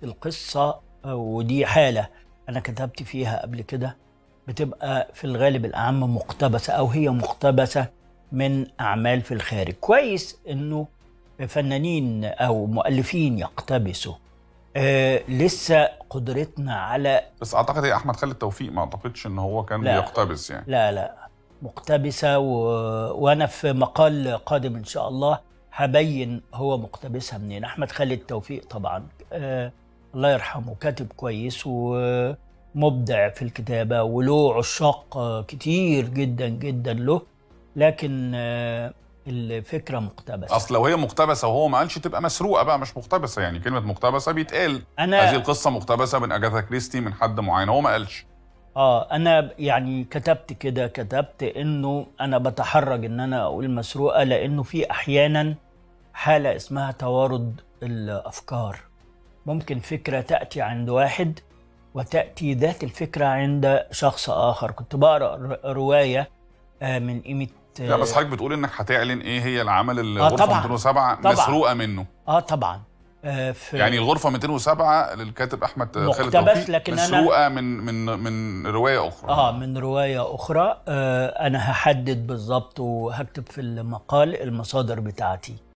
القصة ودي حالة أنا كتبت فيها قبل كده بتبقى في الغالب الأعم مقتبسة أو هي مقتبسة من أعمال في الخارج كويس إنه فنانين أو مؤلفين يقتبسوا آه لسه قدرتنا على بس اعتقد هي احمد خالد توفيق ما اعتقدش ان هو كان لا. بيقتبس يعني لا لا مقتبسة و... وأنا في مقال قادم إن شاء الله هبين هو مقتبسها منين أحمد خالد توفيق طبعا آه الله يرحمه كاتب كويس ومبدع في الكتابة وله عشاق آه، كتير جدا جدا له لكن آه الفكرة مقتبسة اصل لو هي مقتبسه وهو ما قالش تبقى مسروقه بقى مش مقتبسه يعني كلمه مقتبسه بيتقال أنا هذه القصه مقتبسه من اجاثا كريستي من حد معين هو ما قالش اه انا يعني كتبت كده كتبت انه انا بتحرج ان انا اقول مسروقه لانه في احيانا حاله اسمها توارد الافكار ممكن فكره تاتي عند واحد وتاتي ذات الفكره عند شخص اخر كنت بقرا ر- روايه آه، من قيمه لا بس حضرتك بتقول انك هتعلن ايه هي العمل اللي آه، غرفه طبعاً. 207 طبعاً. مسروقه منه اه طبعا آه في يعني الغرفه 207 للكاتب احمد خالد مقتبس، توفيق لكن أنا- مسروقه من من من روايه اخرى اه من روايه اخرى آه انا هحدد بالظبط وهكتب في المقال المصادر بتاعتي